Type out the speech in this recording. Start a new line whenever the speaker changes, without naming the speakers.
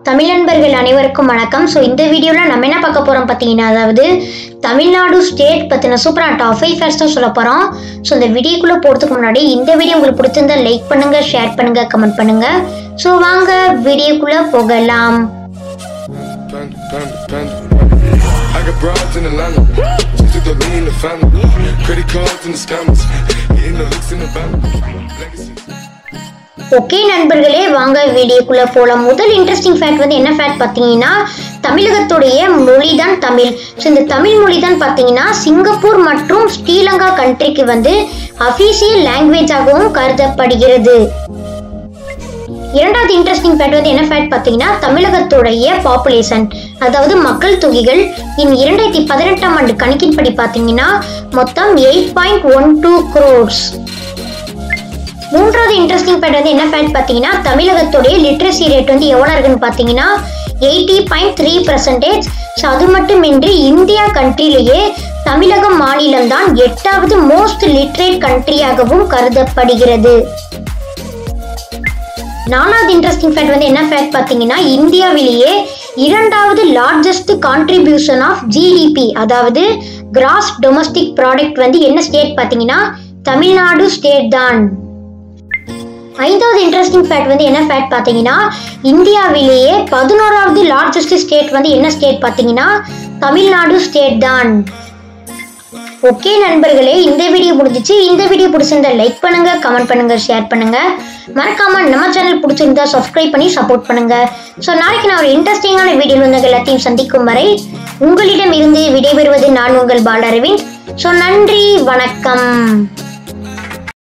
தமிழ் நண்பர்கள் அனைவருக்கும் வணக்கம் ஸோ இந்த வீடியோவில் நம்ம என்ன பார்க்க போகிறோம் பார்த்தீங்கன்னா அதாவது தமிழ்நாடு ஸ்டேட் பற்றின சூப்பரான டாப் ஃபைவ் ஃபேர்ஸ் தான் சொல்ல போகிறோம் ஸோ இந்த வீடியோக்குள்ளே போகிறதுக்கு முன்னாடி இந்த வீடியோ உங்களுக்கு பிடிச்சிருந்தா லைக் பண்ணுங்கள் ஷேர் பண்ணுங்கள் கமெண்ட் பண்ணுங்கள் ஸோ வாங்க வீடியோக்குள்ளே போகலாம்
Panda, panda, panda. I got broads in Atlanta. Just took the lean in the family. Credit cards and the scammers. Hitting the licks in the van. Legacy.
Okay நண்பர்களே வாங்க வீடியோக்குள்ள போகலாம் முதல் இன்ட்ரெஸ்டிங் ஃபேக்ட் வந்து என்ன ஃபேக்ட் பார்த்தீங்கன்னா தமிழகத்துடைய மொழி தான் தமிழ் ஸோ இந்த தமிழ் மொழி தான் பார்த்தீங்கன்னா சிங்கப்பூர் மற்றும் ஸ்ரீலங்கா கண்ட்ரிக்கு வந்து அஃபீஷியல் லாங்குவேஜாகவும் கருதப்படுகிறது இரண்டாவது இன்ட்ரெஸ்டிங் ஃபேக்ட் வந்து என்ன ஃபேக்ட் பார்த்தீங்கன்னா தமிழகத்துடைய பாப்புலேஷன் அதாவது மக்கள் தொகைகள் இன் இரண்டாயிரத்தி பதினெட்டாம் ஆண்டு கணக்கின்படி பார்த்தீங்கன்னா மொத்தம் eight point one two crores மூன்றாவது இன்ட்ரெஸ்டிங் ஃபேக்ட் வந்து என்ன ஃபேக்ட் பார்த்தீங்கன்னா தமிழகத்துடைய லிட்ரஸி ரேட் வந்து எவ்வளோ இருக்குன்னு பார்த்தீங்கன்னா eighty point three percentage so அது மட்டுமின்றி இந்தியா கண்ட்ரிலேயே தமிழகம் மாநிலம் தான் எட்டாவது மோஸ்ட் லிட்ரேட் கண்ட்ரியாகவும் கருதப்படுகிறது நாலாவது இன்ட்ரெஸ்டிங் ஃபேக்ட் வந்து என்ன ஃபேக்ட் பார்த்தீங்கன்னா இந்தியாவிலேயே இரண்டாவது லார்ஜஸ்ட் கான்ட்ரிபியூஷன் ஆஃப் ஜிடிபி அதாவது கிராஸ் டொமஸ்டிக் ப்ராடக்ட் வந்து என்ன ஸ்டேட் பார்த்தீங்கன்னா தமிழ்நாடு ஸ்டேட் தான் ஐந்தாவது இன்ட்ரெஸ்டிங் ஃபேக்ட் வந்து என்ன ஃபேக்ட் பார்த்தீங்கன்னா இந்தியாவிலேயே பதினோராவது லார்ஜஸ்ட் ஸ்டேட் வந்து என்ன ஸ்டேட் பார்த்தீங்கன்னா தமிழ்நாடு ஸ்டேட் தான் ஓகே நண்பர்களே இந்த வீடியோ முடிஞ்சிச்சு இந்த வீடியோ பிடிச்சிருந்தா லைக் பண்ணுங்க கமெண்ட் பண்ணுங்க ஷேர் பண்ணுங்க மறக்காம நம்ம சேனல் பிடிச்சிருந்தா சப்ஸ்கிரைப் பண்ணி சப்போர்ட் பண்ணுங்க ஸோ நாளைக்கு நான் ஒரு இன்ட்ரெஸ்டிங்கான வீடியோ வந்து எல்லாத்தையும் சந்திக்கும் வரை உங்களிடம் இருந்து விடைபெறுவது நான் உங்கள் பாலரவிந்த் ஸோ நன்றி வணக்கம்